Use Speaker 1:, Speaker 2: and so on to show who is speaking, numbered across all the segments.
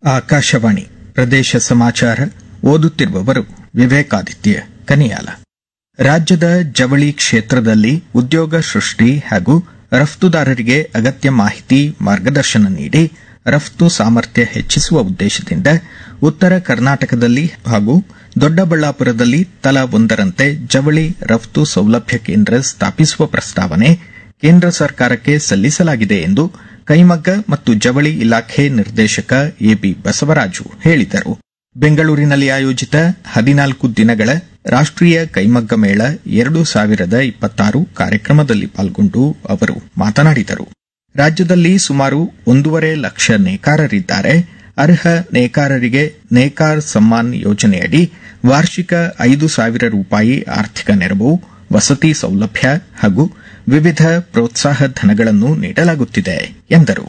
Speaker 1: ಆಕಾಶವಾಣಿ ಪ್ರದೇಶ ಸಮಾಚಾರ ಓದುತ್ತಿರುವವರು ವಿವೇಕಾದಿತ್ಯ ಕನಿಯಾಲ ರಾಜ್ಯದ ಜವಳಿ ಕ್ಷೇತ್ರದಲ್ಲಿ ಉದ್ಯೋಗ ಸೃಷ್ಟಿ ಹಾಗೂ ರಫ್ತುದಾರರಿಗೆ ಅಗತ್ಯ ಮಾಹಿತಿ ಮಾರ್ಗದರ್ಶನ ನೀಡಿ ರಫ್ತು ಸಾಮರ್ಥ್ಯ ಹೆಚ್ಚಿಸುವ ಉದ್ದೇಶದಿಂದ ಉತ್ತರ ಕರ್ನಾಟಕದಲ್ಲಿ ಹಾಗೂ ದೊಡ್ಡಬಳ್ಳಾಪುರದಲ್ಲಿ ತಲಾ ಒಂದರಂತೆ ಜವಳಿ ರಫ್ತು ಸೌಲಭ್ಯ ಕೇಂದ್ರ ಸ್ಥಾಪಿಸುವ ಪ್ರಸ್ತಾವನೆ ಕೇಂದ್ರ ಸರ್ಕಾರಕ್ಕೆ ಸಲ್ಲಿಸಲಾಗಿದೆ ಎಂದು ಕೈಮಗ್ಗ ಮತ್ತು ಜವಳಿ ಇಲಾಖೆ ನಿರ್ದೇಶಕ ಎಬಿ ಬಸವರಾಜು ಹೇಳಿದರು ಬೆಂಗಳೂರಿನಲ್ಲಿ ಆಯೋಜಿತ ಹದಿನಾಲ್ಕು ದಿನಗಳ ರಾಷ್ಟೀಯ ಕೈಮಗ್ಗ ಮೇಳ ಎರಡು ಸಾವಿರದ ಇಪ್ಪತ್ತಾರು ಕಾರ್ಯಕ್ರಮದಲ್ಲಿ ಪಾಲ್ಗೊಂಡು ಅವರು ಮಾತನಾಡಿದರು ರಾಜ್ಯದಲ್ಲಿ ಸುಮಾರು ಒಂದೂವರೆ ಲಕ್ಷ ನೇಕಾರರಿದ್ದಾರೆ ಅರ್ಹ ನೇಕಾರರಿಗೆ ನೇಕಾರ್ ಸಮ್ಮಾನ್ ಯೋಜನೆಯಡಿ ವಾರ್ಷಿಕ ಐದು ಸಾವಿರ ರೂಪಾಯಿ ಆರ್ಥಿಕ ನೆರವು ವಸತಿ ಸೌಲಭ್ಯ ಹಾಗೂ ವಿವಿಧ ಪ್ರೋತ್ಸಾಹ ಧನಗಳನ್ನು ನೀಡಲಾಗುತ್ತಿದೆ ಎಂದರು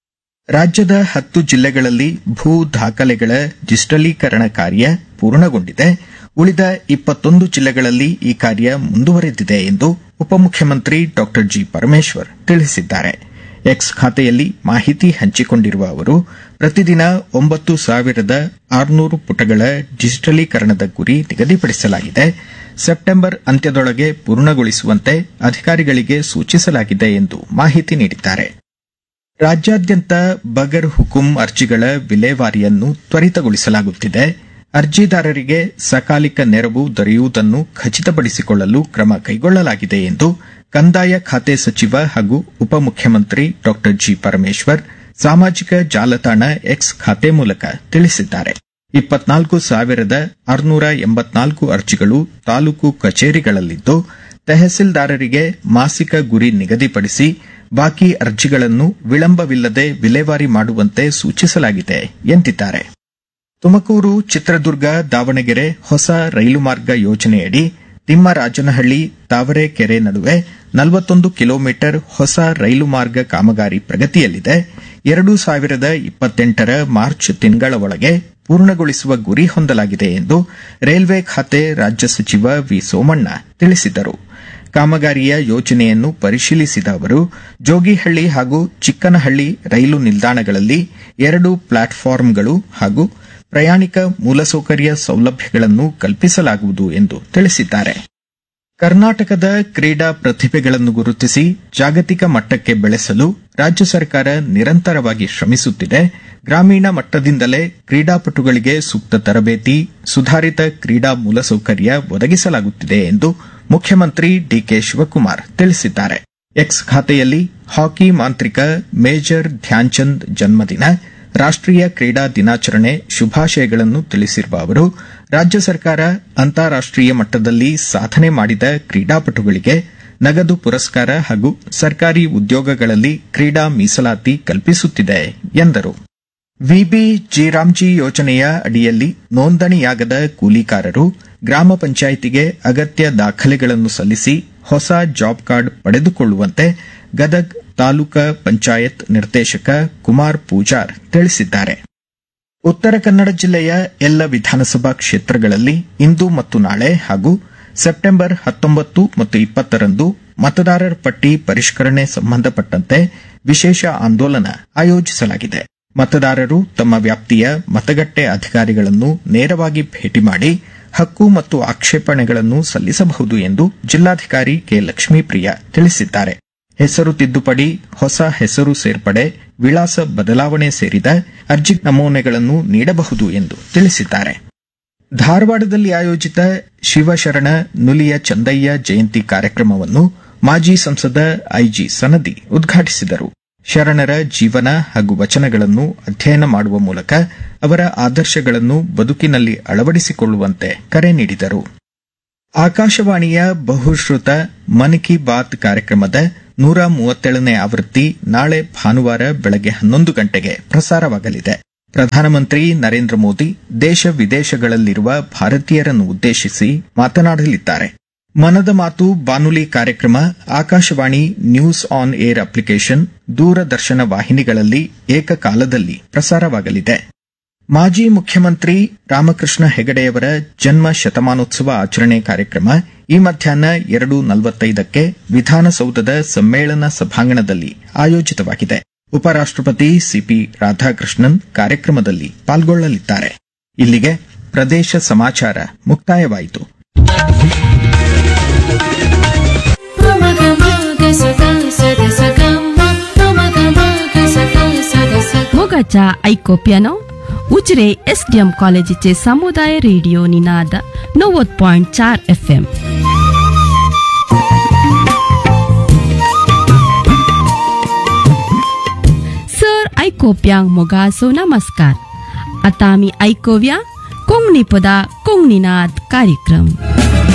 Speaker 1: ರಾಜ್ಯದ ಹತ್ತು ಜಿಲ್ಲೆಗಳಲ್ಲಿ ಭೂ ದಾಖಲೆಗಳ ಡಿಜಿಟಲೀಕರಣ ಕಾರ್ಯ ಪೂರ್ಣಗೊಂಡಿದೆ ಉಳಿದ ಇಪ್ಪತ್ತೊಂದು ಜಿಲ್ಲೆಗಳಲ್ಲಿ ಈ ಕಾರ್ಯ ಮುಂದುವರೆದಿದೆ ಎಂದು ಉಪಮುಖ್ಯಮಂತ್ರಿ ಡಾ ಜಿ ಪರಮೇಶ್ವರ್ ತಿಳಿಸಿದ್ದಾರೆ ಎಕ್ಸ್ ಖಾತೆಯಲ್ಲಿ ಮಾಹಿತಿ ಹಂಚಿಕೊಂಡಿರುವ ಅವರು ಪ್ರತಿದಿನ ಒಂಬತ್ತು ಸಾವಿರದ ಆರುನೂರು ಪುಟಗಳ ಡಿಜಿಟಲೀಕರಣದ ಗುರಿ ನಿಗದಿಪಡಿಸಲಾಗಿದೆ ಸೆಪ್ಟೆಂಬರ್ ಅಂತ್ಯದೊಳಗೆ ಪೂರ್ಣಗೊಳಿಸುವಂತೆ ಅಧಿಕಾರಿಗಳಿಗೆ ಸೂಚಿಸಲಾಗಿದೆ ಎಂದು ಮಾಹಿತಿ ನೀಡಿದ್ದಾರೆ ರಾಜ್ಯಾದ್ಯಂತ ಬಗರ್ ಹುಕುಂ ಅರ್ಜಿಗಳ ವಿಲೇವಾರಿಯನ್ನು ತ್ವರಿತಗೊಳಿಸಲಾಗುತ್ತಿದೆ ಅರ್ಜಿದಾರರಿಗೆ ಸಕಾಲಿಕ ನೆರವು ದೊರೆಯುವುದನ್ನು ಖಚಿತಪಡಿಸಿಕೊಳ್ಳಲು ಕ್ರಮ ಕೈಗೊಳ್ಳಲಾಗಿದೆ ಎಂದು ಕಂದಾಯ ಖಾತೆ ಸಚಿವ ಹಾಗೂ ಉಪಮುಖ್ಯಮಂತ್ರಿ ಡಾ ಜಿ ಪರಮೇಶ್ವರ್ ಸಾಮಾಜಿಕ ಜಾಲತಾಣ ಎಕ್ಸ್ ಖಾತೆ ಮೂಲಕ ತಿಳಿಸಿದ್ದಾರೆ ಇಪ್ಪತ್ನಾಲ್ಕು ಸಾವಿರದ ಆರುನೂರ ಎಂಬತ್ನಾಲ್ಕು ಅರ್ಜಿಗಳು ತಾಲೂಕು ಕಚೇರಿಗಳಲ್ಲಿದ್ದು ತಹಸೀಲ್ದಾರರಿಗೆ ಮಾಸಿಕ ಗುರಿ ನಿಗದಿಪಡಿಸಿ ಬಾಕಿ ಅರ್ಜಿಗಳನ್ನು ವಿಳಂಬವಿಲ್ಲದೆ ವಿಲೇವಾರಿ ಮಾಡುವಂತೆ ಸೂಚಿಸಲಾಗಿದೆ ಎಂದಿದ್ದಾರೆ ತುಮಕೂರು ಚಿತ್ರದುರ್ಗ ದಾವಣಗೆರೆ ಹೊಸ ರೈಲು ಮಾರ್ಗ ಯೋಜನೆಯಡಿ ತಿಮ್ಮರಾಜನಹಳ್ಳಿ ತಾವರೆಕೆರೆ ನಡುವೆ ನಲವತ್ತೊಂದು ಕಿಲೋಮೀಟರ್ ಹೊಸ ರೈಲು ಮಾರ್ಗ ಕಾಮಗಾರಿ ಪ್ರಗತಿಯಲ್ಲಿದೆ ಎರಡು ಸಾವಿರದ ಇಪ್ಪತ್ತೆಂಟರ ಮಾರ್ಚ್ ತಿಂಗಳ ಒಳಗೆ ಪೂರ್ಣಗೊಳಿಸುವ ಗುರಿ ಹೊಂದಲಾಗಿದೆ ಎಂದು ರೈಲ್ವೆ ಖಾತೆ ರಾಜ್ಯ ಸಚಿವ ವಿ ಸೋಮಣ್ಣ ತಿಳಿಸಿದರು ಕಾಮಗಾರಿಯ ಯೋಜನೆಯನ್ನು ಪರಿಶೀಲಿಸಿದ ಅವರು ಜೋಗಿಹಳ್ಳಿ ಹಾಗೂ ಚಿಕ್ಕನಹಳ್ಳಿ ರೈಲು ನಿಲ್ದಾಣಗಳಲ್ಲಿ ಎರಡು ಪ್ಲಾಟ್ಫಾರ್ಮ್ಗಳು ಹಾಗೂ ಪ್ರಯಾಣಿಕ ಮೂಲಸೌಕರ್ಯ ಸೌಲಭ್ಯಗಳನ್ನು ಕಲ್ಪಿಸಲಾಗುವುದು ಎಂದು ತಿಳಿಸಿದ್ದಾರೆ ಕರ್ನಾಟಕದ ಕ್ರೀಡಾ ಪ್ರತಿಭೆಗಳನ್ನು ಗುರುತಿಸಿ ಜಾಗತಿಕ ಮಟ್ಟಕ್ಕೆ ಬೆಳೆಸಲು ರಾಜ್ಯ ಸರ್ಕಾರ ನಿರಂತರವಾಗಿ ಶ್ರಮಿಸುತ್ತಿದೆ ಗ್ರಾಮೀಣ ಮಟ್ಟದಿಂದಲೇ ಕ್ರೀಡಾಪಟುಗಳಿಗೆ ಸೂಕ್ತ ತರಬೇತಿ ಸುಧಾರಿತ ಕ್ರೀಡಾ ಮೂಲಸೌಕರ್ಯ ಒದಗಿಸಲಾಗುತ್ತಿದೆ ಎಂದು ಮುಖ್ಯಮಂತ್ರಿ ಡಿಕೆ ಶಿವಕುಮಾರ್ ತಿಳಿಸಿದ್ದಾರೆ ಎಕ್ಸ್ ಖಾತೆಯಲ್ಲಿ ಹಾಕಿ ಮಾಂತ್ರಿಕ ಮೇಜರ್ ಧ್ಯಾನ್ಚಂದ್ ಜನ್ಮದಿನ ರಾಷ್ಟೀಯ ಕ್ರೀಡಾ ದಿನಾಚರಣೆ ಶುಭಾಶಯಗಳನ್ನು ತಿಳಿಸಿರುವ ಅವರು ರಾಜ್ಯ ಸರ್ಕಾರ ಅಂತಾರಾಷ್ಟೀಯ ಮಟ್ಟದಲ್ಲಿ ಸಾಧನೆ ಮಾಡಿದ ಕ್ರೀಡಾಪಟುಗಳಿಗೆ ನಗದು ಪುರಸ್ಕಾರ ಹಾಗೂ ಸರ್ಕಾರಿ ಉದ್ಯೋಗಗಳಲ್ಲಿ ಕ್ರೀಡಾ ಮೀಸಲಾತಿ ಕಲ್ಪಿಸುತ್ತಿದೆ ಎಂದರು ವಿಬಿ ಜಿರಾಮ್ಜಿ ಯೋಜನೆಯ ಅಡಿಯಲ್ಲಿ ನೋಂದಣಿಯಾಗದ ಕೂಲಿಕಾರರು ಗ್ರಾಮ ಪಂಚಾಯಿತಿಗೆ ಅಗತ್ಯ ದಾಖಲೆಗಳನ್ನು ಸಲ್ಲಿಸಿ ಹೊಸ ಜಾಬ್ ಕಾರ್ಡ್ ಪಡೆದುಕೊಳ್ಳುವಂತೆ ಗದಗ್ ತಾಲೂಕಾ ಪಂಚಾಯತ್ ನಿರ್ದೇಶಕ ಕುಮಾರ್ ಪೂಜಾರ್ ತಿಳಿಸಿದ್ದಾರೆ ಉತ್ತರ ಕನ್ನಡ ಜಿಲ್ಲೆಯ ಎಲ್ಲ ವಿಧಾನಸಭಾ ಕ್ಷೇತ್ರಗಳಲ್ಲಿ ಇಂದು ಮತ್ತು ನಾಳೆ ಹಾಗೂ ಸೆಪ್ಟೆಂಬರ್ ಹತ್ತೊಂಬತ್ತು ಮತ್ತು ಇಪ್ಪತ್ತರಂದು ಮತದಾರರ ಪಟ್ಟಿ ಪರಿಷ್ಕರಣೆ ಸಂಬಂಧಪಟ್ಟಂತೆ ವಿಶೇಷ ಆಂದೋಲನ ಆಯೋಜಿಸಲಾಗಿದೆ ಮತದಾರರು ತಮ್ಮ ವ್ಯಾಪ್ತಿಯ ಮತಗಟ್ಟೆ ಅಧಿಕಾರಿಗಳನ್ನು ನೇರವಾಗಿ ಭೇಟಿ ಮಾಡಿ ಹಕ್ಕು ಮತ್ತು ಆಕ್ಷೇಪಣೆಗಳನ್ನು ಸಲ್ಲಿಸಬಹುದು ಎಂದು ಜಿಲ್ಲಾಧಿಕಾರಿ ಕೆ ಲಕ್ಷ್ಮೀಪ್ರಿಯ ತಿಳಿಸಿದ್ದಾರೆ ಹೆಸರು ತಿದ್ದುಪಡಿ ಹೊಸ ಹೆಸರು ಸೇರ್ಪಡೆ ವಿಳಾಸ ಬದಲಾವಣೆ ಸೇರಿದ ಅರ್ಜಿ ನಮೂನೆಗಳನ್ನು ನೀಡಬಹುದು ಎಂದು ತಿಳಿಸಿದ್ದಾರೆ ಧಾರವಾಡದಲ್ಲಿ ಆಯೋಜಿತ ಶಿವಶರಣ ನುಲಿಯ ಚಂದಯ್ಯ ಜಯಂತಿ ಕಾರ್ಯಕ್ರಮವನ್ನು ಮಾಜಿ ಸಂಸದ ಐಜಿ ಸನದಿ ಉದ್ಘಾಟಿಸಿದರು ಶರಣರ ಜೀವನ ಹಾಗೂ ವಚನಗಳನ್ನು ಅಧ್ಯಯನ ಮಾಡುವ ಮೂಲಕ ಅವರ ಆದರ್ಶಗಳನ್ನು ಬದುಕಿನಲ್ಲಿ ಅಳವಡಿಸಿಕೊಳ್ಳುವಂತೆ ಕರೆ ನೀಡಿದರು ಆಕಾಶವಾಣಿಯ ಬಹುಶ್ರುತ ಮನ್ ಕಿ ಬಾತ್ ಕಾರ್ಯಕ್ರಮದ ನೂರ ಮೂವತ್ತೇಳನೇ ಆವೃತ್ತಿ ನಾಳೆ ಭಾನುವಾರ ಬೆಳಗ್ಗೆ ಹನ್ನೊಂದು ಗಂಟೆಗೆ ಪ್ರಸಾರವಾಗಲಿದೆ ಪ್ರಧಾನಮಂತ್ರಿ ನರೇಂದ್ರ ಮೋದಿ ದೇಶ ವಿದೇಶಗಳಲ್ಲಿರುವ ಭಾರತೀಯರನ್ನು ಉದ್ದೇಶಿಸಿ ಮಾತನಾಡಲಿದ್ದಾರೆ ಮನದ ಮಾತು ಬಾನುಲಿ ಕಾರ್ಯಕ್ರಮ Akashvani news on air application Doordarshan ವಾಹಿನಿಗಳಲ್ಲಿ ಏಕಕಾಲದಲ್ಲಿ ಪ್ರಸಾರವಾಗಲಿದೆ ಮಾಜಿ ಮುಖ್ಯಮಂತ್ರಿ ರಾಮಕೃಷ್ಣ ಹೆಗಡೆಯವರ ಜನ್ಮ ಶತಮಾನೋತ್ಸವ ಆಚರಣೆ ಕಾರ್ಯಕ್ರಮ ಈ ಮಧ್ಯಾಹ್ನ ಎರಡು ನಲವತ್ತೈದಕ್ಕೆ ವಿಧಾನಸೌಧದ ಸಮ್ಮೇಳನ ಸಭಾಂಗಣದಲ್ಲಿ ಆಯೋಜಿತವಾಗಿದೆ ಉಪರಾಷ್ಟ್ರಪತಿ ಸಿಪಿ ರಾಧಾಕೃಷ್ಣನ್ ಕಾರ್ಯಕ್ರಮದಲ್ಲಿ ಪಾಲ್ಗೊಳ್ಳಲಿದ್ದಾರೆ ಇಲ್ಲಿಗೆ ಪ್ರದೇಶ ಸಮಾಚಾರ ಮುಕ್ತಾಯವಾಯಿತು
Speaker 2: मोगाच्या ऐकोप्यानो उजरे एसडीएम कॉलेजीचे समुदाय रेडिओ निनाद नव्वद पॉइंट चार एफ एम सर ऐकोप्यांक मोगासो नमस्कार आता आम्ही ऐकूया कोंगणी पदा कोंगणीनाद कार्यक्रम